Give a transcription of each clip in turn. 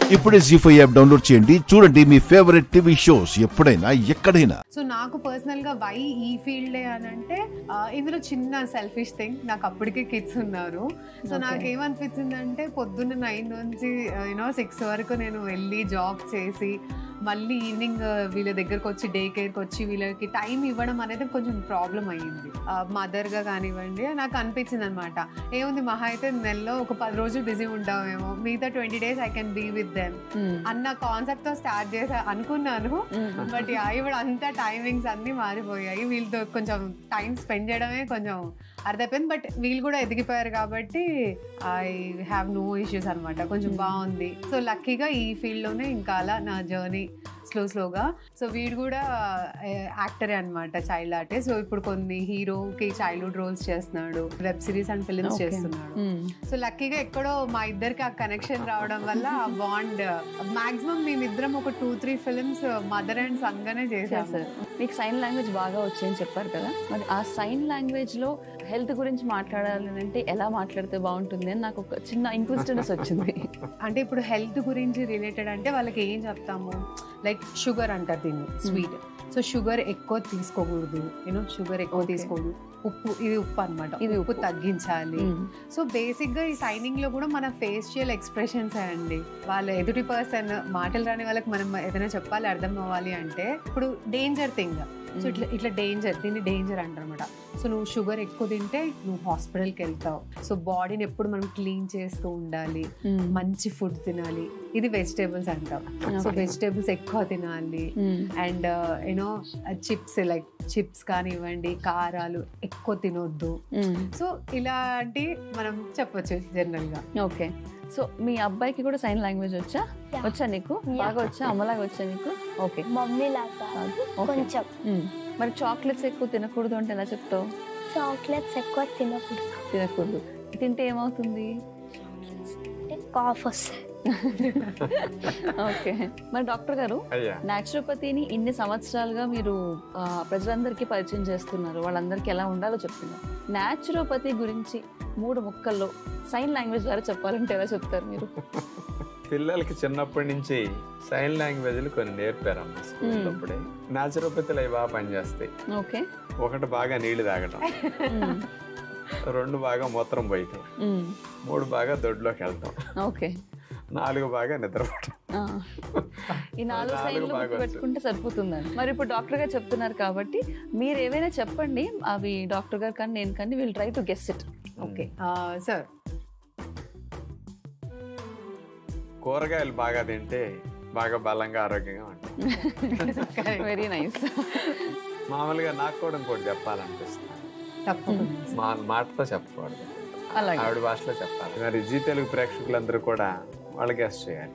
ఇప్పుడే G five app download చేయండి చూడండి మీ ఫేవరెట్ టీవీ షోస్ ఎప్పుడైనా ఎక్కడైనా సో నాకు పర్సనల్ గా వై ఈ ఫీల్డ్ అని అంటే ఆ, ఇందులో చిన్న సెల్ఫిష్ థింగ్ నాకు అప్పటికే కిడ్స్ ఉన్నారు సో Okay. నాకు ఏమనిపించింది అంటే పొద్దున్న నైన్ నుంచి యూనో సిక్స్ వరకు నేను వెళ్ళి జాబ్ చేసి మళ్ళీ ఈవినింగ్ వీళ్ళ దగ్గరకు వచ్చి డే కేర్కి వచ్చి వీళ్ళకి టైం ఇవ్వడం అనేది కొంచెం ప్రాబ్లం అయ్యింది మదర్గా కానివ్వండి నాకు అనిపించింది అనమాట ఏముంది మహా అయితే నెలలో ఒక పది రోజులు బిజీ ఉంటామేమో మిగతా twenty days I can be with them అన్న కాన్సెప్ట్ తో స్టార్ట్ చేసా అనుకున్నాను బట్ యా, ఇప్పుడు అంతా టైమింగ్స్ అన్ని మారిపోయాయి వీళ్ళతో కొంచెం టైం స్పెండ్ చేయడమే కొంచెం అర్థమైపోయింది బట్ వీళ్ళు కూడా ఎదిగిపోయారు కాబట్టి ఐ హ్యావ్ నో ఇష్యూస్ అనమాట కొంచెం Hmm. బాగుంది సో లక్కీగా ఈ ఫీల్డ్ లోనే ఇంకా అలా నా జర్నీ స్లో స్లోగా సో వీడు కూడా యాక్టరే అనమాట చైల్డ్ ఆర్టిస్ట్ సో ఇప్పుడు కొన్ని హీరోకి చైల్డ్హుడ్ రోల్స్ చేస్తున్నాడు web series and films Okay. చేస్తున్నాడు సో లక్కీగా ఎక్కడో మా ఇద్దరికి ఆ కనెక్షన్ రావడం వల్ల ఆ బాండ్ మాక్సిమం మేమిద్దరం ఒక two three films mother and son గానే చేసాము చేశారు మీకు సైన్ లాంగ్వేజ్ బాగా వచ్చని చెప్పారు కదా మరి ఆ సైన్ లాంగ్వేజ్ లో హెల్త్ గురించి మాట్లాడాలి అంటే ఎలా మాట్లాడితే బాగుంటుంది అని నాకు ఒక చిన్న ఇంక్విజిటివ్నెస్ వచ్చింది అంటే ఇప్పుడు హెల్త్ గురించి రిలేటెడ్ అంటే వాళ్ళకి ఏం చెప్తాము లైక్ షుగర్ అంటారు దీన్ని స్వీట్ సో షుగర్ ఎక్కువ తీసుకోకూడదు యూనో షుగర్ ఎక్కువ Okay. తీసుకోకూడదు ఉప్పు ఇది ఉప్పు అన్నమాట ఇది ఉప్పు ఉప్పు. తగ్గించాలి సో బేసిక్ గా ఈ సైనింగ్ లో కూడా మన ఫేషియల్ ఎక్స్ప్రెషన్స్ అండి వాళ్ళ ఎదుటి పర్సన్ మాటలు రాని వాళ్ళకి మనం ఏదైనా చెప్పాలి అర్థం అవ్వాలి అంటే ఇప్పుడు డేంజర్ థింగ్ సో ఇట్లా ఇట్లా డేంజర్ దీన్ని డేంజర్ అంటారనమాట సో నువ్వు షుగర్ ఎక్కువ తింటే నువ్వు హాస్పిటల్కి వెళ్తావు సో బాడీని ఎప్పుడు మనం క్లీన్ చేస్తూ ఉండాలి మంచి ఫుడ్ తినాలి ఇది వెజిటేబుల్స్ అంటాం సో Okay. వెజిటేబుల్స్ ఎక్కువ తినాలి and you know chips like chips కానివ్వండి కారాలు ఎక్కువ తినొద్దు సో ఇలాంటి మనం చెప్పొచ్చు జనరల్ గా ఓకే సో మీ అబ్బాయికి కూడా సైన్ లాంగ్వేజ్ వచ్చా Yeah. వచ్చా నీకు Yeah. బాగా వచ్చా అమ్మలాగా వచ్చా నీకు ఓకే మమ్మీ లాగా కాదు Okay. కొంచెం మరి చాక్లెట్స్ ఎక్కువ తినకూడదు అంటే ఎలా చెప్తావు చాక్లెట్స్ ఎక్కువ తినకూడదు తినకూడదు తింటే ఏమవుతుంది కాఫ్ వస్తుంది ఓకే మరి డాక్టర్ గారు అయ్యా నాచురోపతిని ఇన్ని సంవత్సరాలుగా మీరు ఆ, ప్రజలందరికీ పరిచయం చేస్తున్నారు వాళ్ళందరికీ ఎలా ఉండాలో చెప్తున్నారు నాచురోపతి గురించి మూడు ముక్కల్లో సైన్ లాంగ్వేజ్ ద్వారా చెప్పాలంటే ఎలా చెప్తారు మీరు పిల్లలకి చిన్నప్పటి నుంచి సైన్ లాంగ్వేజ్లు కొన్ని నేర్పారమ్మ స్కూల్లో అప్పుడే న్యాచురోపతిలు అవి బాగా పనిచేస్తాయి ఓకే ఒకటి బాగా నీళ్లు తాగటం రెండు బాగా మూత్రం పోయటం మూడు బాగా దొడ్లోకి వెళ్ళటం ఓకే నాలుగు బాగా నిద్రపోవటం ఆ. ఈ నాలుగు నాలుగు సైన్లు బాగా వచ్చు. పెట్టుకుంటే సరిపోతుందండి మరి ఇప్పుడు డాక్టర్ గారు చెప్తున్నారు కాబట్టి మీరు ఏవైనా చెప్పండి అవి డాక్టర్ గారు కానీ నేను కానీ will try to guess it okay sir కూరగాయలు బాగా తింటే బాగా బలంగా ఆరోగ్యంగా ఉంటాం వెరీ నైస్ మామూలుగా నాకు కూడా ఇంకోటి చెప్పాలనిపిస్తుంది తప్పకుండా మా మాటతో చెప్పకూడదు అలాగే ఆవిడ భాషలో చెప్పాలి మరి జీ తెలుగు ప్రేక్షకులందరూ కూడా వాళ్ళు గెస్ట్ చేయాలి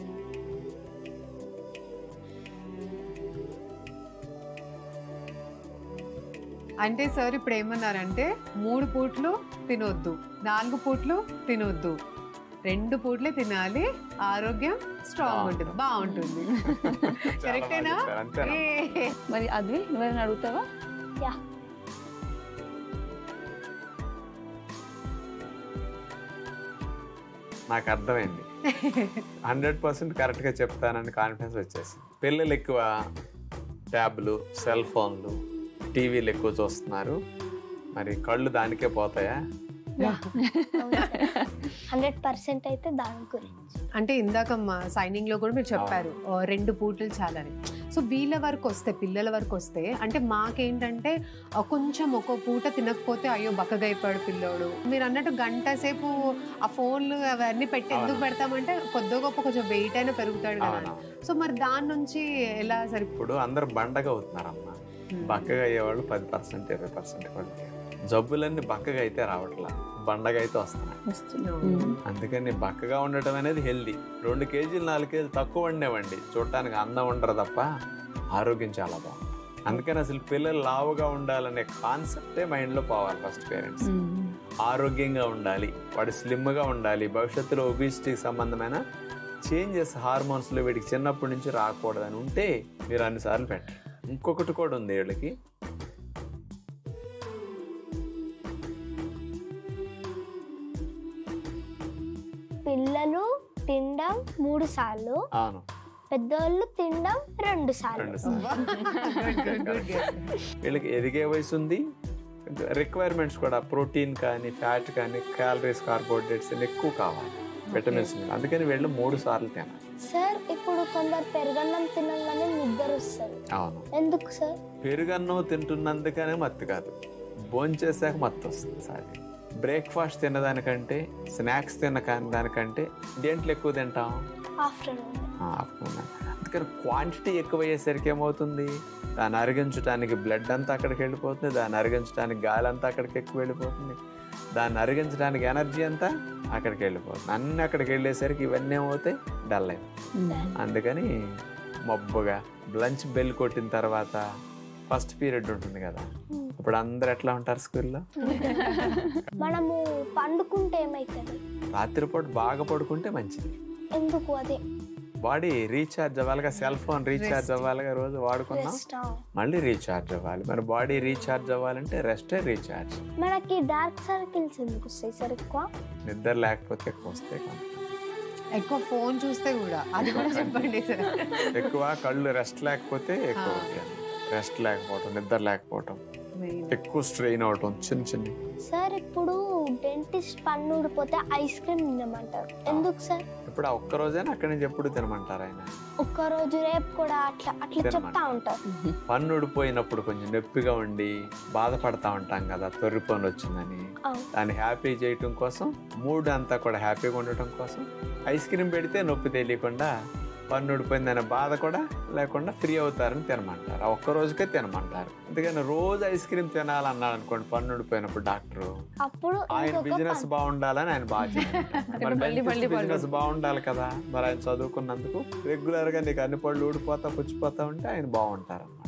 అంటే సార్ ఇప్పుడు ఏమన్నారంటే మూడు పూట్లు తినొద్దు నాలుగు పూట్లు తినొద్దు రెండు పూట్లే తినాలి ఆరోగ్యం స్ట్రాంగ్ ఉంటుంది బాగుంటుంది కరెక్టేనా చెప్పారు, అంతేనా? ఏ. మరి అద్వి నువ్వేమైనా అడుగుతావా యా నాకు అర్థమైంది హండ్రెడ్ పర్సెంట్ కరెక్ట్గా చెప్తానని కాన్ఫిడెన్స్ వచ్చేసి పిల్లలు ఎక్కువ ట్యాబ్లు సెల్ ఫోన్లు టీవీలు ఎక్కువ చూస్తున్నారు మరి కళ్ళు దానికే పోతాయా హండ్రెడ్ పర్సెంట్ అయితే దాని గురించి అంటే ఇందాక మా సైనింగ్ లో కూడా మీరు చెప్పారు ఆ, రెండు పూటలు చాలని సో వీళ్ళ వరకు వస్తే పిల్లల వరకు వస్తే అంటే మాకేంటంటే ఆ, కొంచెం ఒక పూట తినకపోతే అయ్యో బక్కగా అయిపోయాడు పిల్లోడు మీరు అన్నట్టు గంట సేపు ఆ ఫోన్లు అవన్నీ పెట్టి ఎందుకు అవును. పెడతామంటే కొద్ది గొప్ప కొంచెం వెయిట్ అయినా పెరుగుతాడు కదా అవునా సో మరి దాని నుంచి ఎలా సరి ఇప్పుడు అందరు బండగా అవుతున్నారమ్మా బక్కగా అయ్యేవాళ్ళు పది పర్సెంట్ ఇరవై పర్సెంట్ కూడా లేరు. జబ్బులన్నీ బక్కగా అయితే రావట్లా బండగా అయితే వస్తున్నాయి మ్మ్. అందుకని బక్కగా ఉండటం అనేది హెల్దీ రెండు కేజీలు నాలుగు కేజీలు తక్కువ వండేవండి చూడటానికి అందం ఉండరు తప్ప ఆరోగ్యం చాలా బాగుంది అందుకని అసలు పిల్లలు లావుగా ఉండాలనే కాన్సెప్టే మైండ్లో పోవాలి ఫస్ట్ పేరెంట్స్ మ్మ్. ఆరోగ్యంగా ఉండాలి వాడు స్లిమ్గా ఉండాలి భవిష్యత్తులో ఒబిసిటీకి సంబంధమైన చేంజెస్ హార్మోన్స్లో వీడికి చిన్నప్పటి నుంచి రాకూడదని ఉంటే మీరు అన్నిసార్లు పెట్టండి ఇంకొకటి కూడా ఉంది వీళ్ళకి పిల్లలు తినడం మూడు మూడు సార్లు అవును పెద్దోళ్ళు తినడం రెండు సార్లు రెండు సార్లు గుడ్ గుడ్ వీళ్ళకి ఎదిగే వయసు ఉంది రిక్వైర్మెంట్స్ కూడా ప్రోటీన్ కానీ ఫ్యాట్ కానీ క్యాలరీస్ కార్బోహైడ్రేట్స్ ఎక్కువ కావాలి విటమిన్స్ అందుకని వీళ్ళు మూడు సార్లు తినాలి సార్ ఇప్పుడు కొందరు పెరగన్నం తినగానే నిద్ర వస్తుంది అవును ఎందుకు సార్ పెరుగన్నం తింటున్నందుకనే మత్తు కాదు భోంచేసాక మత్తు వస్తుంది సార్ బ్రేక్ఫాస్ట్ తిన్నదానికంటే స్నాక్స్ తిన్న కాని దానికంటే దేంట్లో ఎక్కువ తింటాం ఆఫ్టర్నూన్ ఆఫ్టర్నూన్ అందుకని క్వాంటిటీ ఎక్కువ అయ్యేసరికి ఏమవుతుంది దాన్ని అరిగించడానికి బ్లడ్ అంతా అక్కడికి వెళ్ళిపోతుంది దాన్ని అరిగించడానికి గాలి అంతా అక్కడికి ఎక్కువ వెళ్ళిపోతుంది దాన్ని అరిగించడానికి ఎనర్జీ అంతా అక్కడికి వెళ్ళిపోతుంది అన్నీ అక్కడికి వెళ్ళేసరికి ఇవన్నీ ఏమవుతాయి డల్ అయిపోతాయి అందుకని మబ్బుగా లంచ్ బెల్ కొట్టిన తర్వాత ఫస్ట్ పీరియడ్ ఉంటుంది కదా ఇప్పుడు అందరు ఎట్లా ఉంటారు స్కూల్లో మనము పండుకుంటే ఏమవుతుంది రాత్రిపూట బాగా పడుకుంటే మంచిది ఎందుకు అదే బాడీ రీఛార్జ్ అవ్వాలిగా సెల్ ఫోన్ రీఛార్జ్ Rest. అవ్వాలిగా రోజు వాడుకున్నాం రెస్ట్ మళ్ళీ రీఛార్జ్ అవ్వాలి మరి బాడీ రీఛార్జ్ అవ్వాలంటే రెస్టే రీఛార్జ్ మనకి డార్క్ సర్కిల్స్ ఎందుకు వస్తాయి సార్ ఎక్కువ నిద్ర లేకపోతే ఎక్కువ వస్తాయి కదా. ఎక్కువ ఫోన్ చూస్తే కూడా అది కూడా చెప్పండి సార్ ఎక్కువ కళ్ళు రెస్ట్ లేకపోతే ఎక్కువ ఆ. రెస్ట్ లేకపోవటం నిద్ర లేకపోవటం ఎక్కువ స్ట్రెయిన్ అవటం చిన్న చిన్న సార్ ఇప్పుడు డెంటిస్ట్ పన్ను ఊడిపోతే ఐస్ క్రీమ్ తినమంటారు ఎందుకు సార్ ఇప్పుడు ఆ ఒక్క రోజైనా అక్కడి నుంచి ఎప్పుడు తినమంటారు ఆయన ఒక్క రోజు రేపు కూడా అట్లా అట్లా తినమంటారు. చెప్తా ఉంటారు పన్ను ఊడిపోయినప్పుడు కొంచెం నొప్పిగా ఉండి బాధపడతా ఉంటాం కదా తొర్రి పన్ను వచ్చిందని అవును దాన్ని హ్యాపీ చేయటం కోసం మూడ్ అంతా కూడా హ్యాపీగా ఉండటం కోసం ఐస్ క్రీమ్ పెడితే నొప్పి తెలియకుండా పన్ను ఊడిపోయిందనే బాధ కూడా లేకుండా ఫ్రీ అవుతారని తినమంటారు ఆ ఒక్క రోజుకే తినమంటారు అందుకని రోజు ఐస్ క్రీమ్ తినాలన్నాడు అనుకోండి పన్ను ఊడిపోయినప్పుడు డాక్టర్ అప్పుడు ఆయన ఇంకొక బిజినెస్ పన్ను. బాగుండాలని ఆయన బాగా చేయాలి. మరి మళ్ళీ మళ్ళీ పళ్ళు. బిజినెస్ బాగుండాలి కదా మరి ఆయన చదువుకున్నందుకు రెగ్యులర్ గా నీకు అన్ని పళ్ళు ఊడిపోతా పుచ్చిపోతా ఉంటే ఆయన బాగుంటారు అనమాట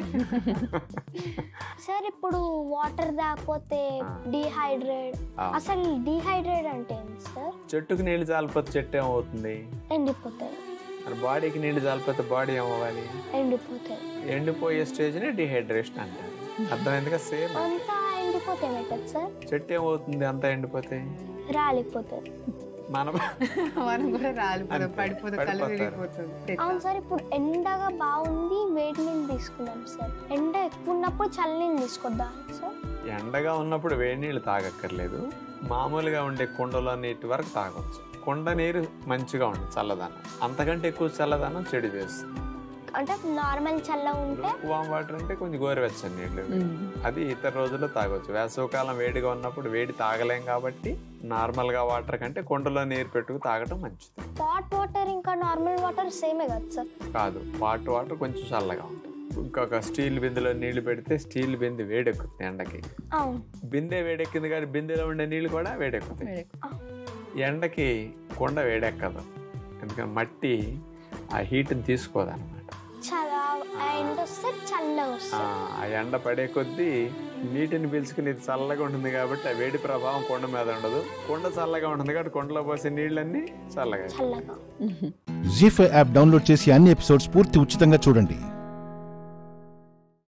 సార్ ఇప్పుడు వాటర్ తాగపోతే ఆ. డిహైడ్రేట్ అసలు డిహైడ్రేట్ అంటే ఏంటి సార్ చెట్టుకు నీళ్లు చాలిపోతే చెట్టు ఏమవుతుంది ఎండిపోతుంది మరి బాడీకి నీళ్లు చాలిపోతే బాడీ ఏమవ్వాలి ఎండిపోతుంది ఎండిపోయే స్టేజ్ని డిహైడ్రేషన్ అంటారు అర్థమైందిగా సేమ్ అంతా ఎండిపోతే ఏమవుతుంది సార్ చెట్టు ఏమవుతుంది అంతా ఎండిపోతే రాలిపోతుంది మనం మనం కూడా రాలిపోతాం అంతే, పడిపోతాం కళ్ళు పడిపోతారు. తిరిగిపోతుంది అవును సార్ ఇప్పుడు ఎండగా బాగుంది వేడి నీళ్ళు తీసుకున్నాం సార్ ఎండ ఎక్కువ ఉన్నప్పుడు చల్ల నీళ్ళు తీసుకొద్దాం సార్ ఎండగా ఉన్నప్పుడు వేడి నీళ్ళు తాగక్కర్లేదు మామూలుగా ఉండే కుండలో నీటి వరకు తాగొచ్చు కుండ నీరు మంచిగా ఉంటుంది చల్లదనం అంతకంటే ఎక్కువ చల్లదనం చెడు చేస్తుంది అంటే నార్మల్ చల్ల ఉంటే వామ్ వాటర్ అంటే కొంచెం గోరువెచ్చని నీళ్ళు అది ఇతర రోజుల్లో తాగొచ్చు వేసవకాలం వేడిగా ఉన్నప్పుడు వేడి తాగలేం కాబట్టి నార్మల్ గా వాటర్ కంటే కుండలో నీరు పెట్టుకు తాగటం మంచిది హాట్ వాటర్ ఇంకా నార్మల్ వాటర్ సేమే కదా సార్ కాదు పాట్ వాటర్ కొంచెం చల్లగా ఉంటుంది ఇంకొక స్టీల్ బిందెలో నీళ్లు పెడితే స్టీల్ బిందె వేడెక్కుతుంది ఎండకి అవును బిందె వేడెక్కింది కానీ బిందెలో ఉండే నీళ్ళు కూడా వేడెక్కుతాయి ఎండకి కుండ వేడెక్కదు ఎందుకంటే మట్టి ఆ హీట్ని తీసుకోదన్నమాట చల్ల ఆ ఎండ వస్తే చల్లగా ఆ, వస్తుంది ఆ ఎండ పడే కొద్దీ నీటిని పీల్చుకుని ఇది చల్లగా ఉంటుంది కాబట్టి ఆ వేడి ప్రభావం కొండ మీద ఉండదు కొండ చల్లగా ఉంటుంది కాబట్టి కొండలో పోసే నీళ్ళన్నీ చల్లగా చల్లగా జీ ఫైవ్ యాప్ డౌన్లోడ్ చేసి అన్ని ఎపిసోడ్స్ పూర్తి ఉచితంగా చూడండి